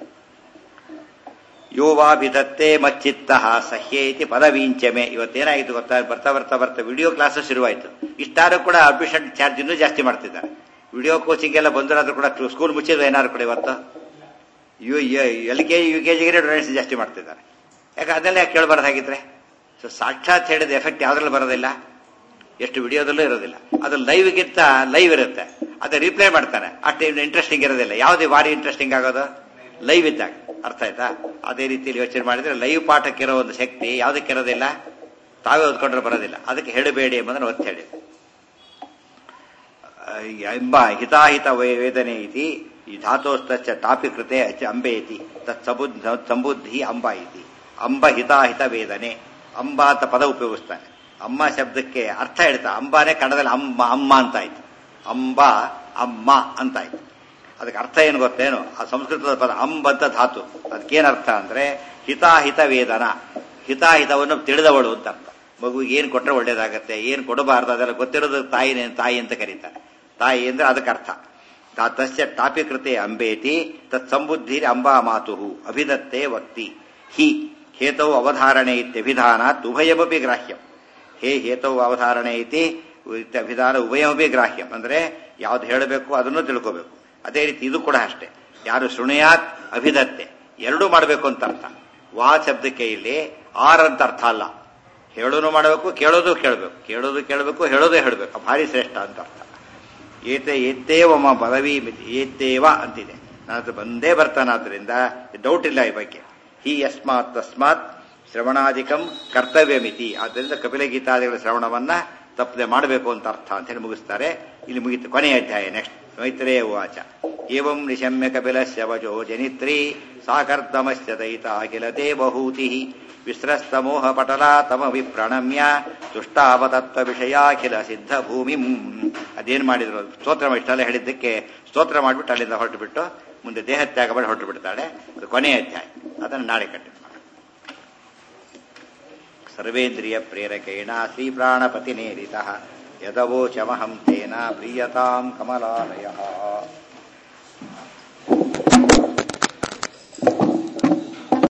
ಯೋವಾ ಬಿದತ್ತೆ ಮಚ್ಚಿತ್ತ ಸಹ್ಯೇತಿ ಪದವೀಂಚಮೆ ಇವತ್ತೇನಾಗಿತ್ತು ಗೊತ್ತಾ ಬರ್ತಾ ಬರ್ತಾ ಬರ್ತಾ ವಿಡಿಯೋ ಕ್ಲಾಸಸ್ ಶುರುವಾಯಿತು ಇಷ್ಟಾರು ಕೂಡ ಅಡ್ಮಿಷನ್ ಚಾರ್ಜ್ ಇನ್ನೂ ಜಾಸ್ತಿ ಮಾಡ್ತಿದ್ದಾರೆ ವಿಡಿಯೋ ಕೋಚಿಂಗ್ ಎಲ್ಲ ಬಂದಿರೋದು ಕೂಡ ಸ್ಕೂಲ್ ಮುಚ್ಚಿದ್ರು ಏನಾದ್ರು ಕೂಡ ಇವತ್ತು U L K U K ಜಿಗೆ ಡೊನೇಷನ್ ಜಾಸ್ತಿ ಮಾಡ್ತಿದ್ದಾರೆ ಯಾಕೆ ಅದನ್ನೆಲ್ಲ ಯಾಕೆ ಕೇಳಬಾರ್ದಾಗಿದ್ರೆ ಸೊ ಸಾಕ್ಷಾತ್ ಹೇಳಿದ ಎಫೆಕ್ಟ್ ಯಾವ್ದ್ರಲ್ಲಿ ಬರೋದಿಲ್ಲ ಎಷ್ಟು ವಿಡಿಯೋದಲ್ಲೂ ಇರೋದಿಲ್ಲ ಅದು ಲೈವ್ಗಿಂತ ಲೈವ್ ಇರುತ್ತೆ ಅದೇ ರಿಪ್ಲೈ ಮಾಡ್ತಾನೆ ಅಷ್ಟು ಇಂಟ್ರೆಸ್ಟಿಂಗ್ ಇರೋದಿಲ್ಲ ಯಾವುದೇ ಭಾರಿ ಇಂಟ್ರೆಸ್ಟಿಂಗ್ ಆಗೋದು ಲೈವ್ ಇದ್ದಾಗ ಅರ್ಥ ಆಯ್ತಾ ಅದೇ ರೀತಿಯಲ್ಲಿ ಯೋಚನೆ ಮಾಡಿದ್ರೆ ಲೈವ್ ಪಾಠಕ್ಕಿರೋ ಒಂದು ಶಕ್ತಿ ಯಾವುದಕ್ಕೆ ಇರೋದಿಲ್ಲ ತಾವೇ ಓದ್ಕೊಂಡ್ರೆ ಬರೋದಿಲ್ಲ ಅದಕ್ಕೆ ಹೇಳಬೇಡಿ ಎಂಬುದನ್ನು ಒತ್ತಿ ಹೇಳಿ ಎಂಬ ಹಿತಾಹಿತ ವೇದನೆ ಇತಿ ಈ ಧಾತೋಸ್ತಚ್ಚ ಟಾಪಿ ಕೃತೆ ಅಚ ಅಂಬೆ ಇತಿ ತತ್ ಸಬುದ್ ಸಂಬುದ್ಧಿ ಅಂಬ ಇತಿ ಅಂಬ ಹಿತಾಹಿತ ವೇದನೆ ಅಂಬ ಅಂತ ಪದ ಉಪಯೋಗಿಸ್ತಾನೆ ಅಮ್ಮ ಶಬ್ದಕ್ಕೆ ಅರ್ಥ ಹೇಳ್ತಾ ಅಂಬಾನೇ ಕನ್ನಡದಲ್ಲಿ ಅಮ್ಮ ಅಮ್ಮ ಅಂತ ಆಯ್ತು ಅಂಬ ಅಮ್ಮ ಅಂತ ಆಯ್ತು ಅದಕ್ಕೆ ಅರ್ಥ ಏನು ಗೊತ್ತೇನು ಆ ಸಂಸ್ಕೃತದ ಪದ ಅಂಬ ಅಂತ ಧಾತು ಅದಕ್ಕೇನು ಅರ್ಥ ಅಂದ್ರೆ ಹಿತಾಹಿತ ವೇದನ ಹಿತಾಹಿತವನ್ನು ತಿಳಿದವಳು ಅಂತ ಅರ್ಥ ಮಗುವಿಗೆ ಏನು ಕೊಟ್ಟರೆ ಒಳ್ಳೇದಾಗತ್ತೆ ಏನು ಕೊಡಬಾರ್ದು ಅದೆಲ್ಲ ಗೊತ್ತಿರೋದು ತಾಯಿನೇ ತಾಯಿ ಅಂತ ಕರೀತಾರೆ ತಾಯಿ ಅಂದ್ರೆ ಅದಕ್ಕೆ ಅರ್ಥ ತಸ್ಯ ಟಾಪಿ ಕೃತೆ ಅಂಬೇತಿ ತತ್ ಸಂಬುದ್ಧಿ ಅಂಬಾ ಮಾತು ಅಭಿದತ್ತೆ ವಕ್ತಿ ಹಿ ಹೇತೌ ಅವಧಾರಣೆ ಇತ್ಯಭಿಧಾನಾತ್ ಉಭಯಮಪಿ ಗ್ರಾಹ್ಯಂ ಹೇ ಹೇತೌ ಅವಧಾರಣೆ ಐತಿ ಅಭಿಧಾನ ಉಭಯಮಪಿ ಗ್ರಾಹ್ಯಂ ಅಂದ್ರೆ ಯಾವ್ದು ಹೇಳಬೇಕು ಅದನ್ನು ತಿಳ್ಕೋಬೇಕು ಅದೇ ರೀತಿ ಇದು ಕೂಡ ಅಷ್ಟೇ ಯಾರು ಶೃಣಯಾತ್ ಅಭಿದತ್ತೆ ಎರಡೂ ಮಾಡಬೇಕು ಅಂತ ಅರ್ಥ ವಾ ಶಬ್ದಕ್ಕೆ ಇಲ್ಲಿ ಆರ್ ಅಂತ ಅರ್ಥ ಅಲ್ಲ ಹೇಳೋನು ಮಾಡಬೇಕು ಕೇಳೋದು ಕೇಳಬೇಕು ಕೇಳೋದು ಕೇಳಬೇಕು ಹೇಳೋದು ಹೇಳಬೇಕು ಭಾರಿ ಶ್ರೇಷ್ಠ ಅಂತ ಅರ್ಥ ಏತೆ ಏತೇವ ಮಮ ಪದವಿ ಏತೇವ ಅಂತಿದೆ ನನ್ನ ಹತ್ರ ಬಂದೇ ಬರ್ತಾನಾದ್ರಿಂದ ಡೌಟ್ ಇಲ್ಲ ಈ ಬಗ್ಗೆ ಹಿ ಯಸ್ಮಾತ್ ತಸ್ಮಾತ್ ಶ್ರವಣಾಧಿಕಂ ಕರ್ತವ್ಯಮಿತಿ ಆದ್ದರಿಂದ ಕಪಿಲಗೀತಾದಿಗಳ ಶ್ರವಣವನ್ನ ತಪ್ಪದೆ ಮಾಡಬೇಕು ಅಂತ ಅರ್ಥ ಅಂತ ಹೇಳಿ ಮುಗಿಸ್ತಾರೆ ಇಲ್ಲಿ ಮುಗಿತು ಕೊನೆಯ ಅಧ್ಯಾಯ ನೆಕ್ಸ್ಟ್ ಮೈತ್ರೇಯ ಉವಾಚ ಏವಂ ನಿಶಮ್ಯ ಕಪಿಲಸ್ಯ ವಜೋ ಜನಿತ್ರಿ ಸಾಕರ್ದಮಸ್ಯ ದಯಿತ ಅಖಿಲ ದೇವಹೂತಿ ವಿಸ್ರಸ್ತಮೋಹ ಪಟಲಾ ತಮ ವಿಪ್ರಣಮ್ಯ ತುಷ್ಟಾವತತ್ವ ವಿಷಯಾಖಿಲ ಸಿದ್ಧ ಭೂಮಿ ಅದೇನ್ ಮಾಡಿದ್ರು ಸ್ತೋತ್ರ ಇಷ್ಟೆಲ್ಲ ಹೇಳಿದ್ದಕ್ಕೆ ಸ್ತೋತ್ರ ಮಾಡಿಬಿಟ್ಟು ಅಲ್ಲಿಂದ ಹೊರಟು ಬಿಟ್ಟು ಮುಂದೆ ದೇಹ ತ್ಯಾಗ ಮಾಡಿ ಹೊರಟು ಬಿಡ್ತಾಳೆ ಅದು ಕೊನೆಯ ಅಧ್ಯಾಯ ಅದನ್ನು ನಾಳೆ ಕಟ್ಟಿ ಸರ್ವೇಂದ್ರಿಯ ಪ್ರೇರಕೇಣ ಶ್ರೀ ಪ್ರಾಣಪತಿ ನೇರಿತ ಯದವೋಚಮಹಂ ತೇನ ಪ್ರೀಯತಾಂ ಕಮಲಾಲಯ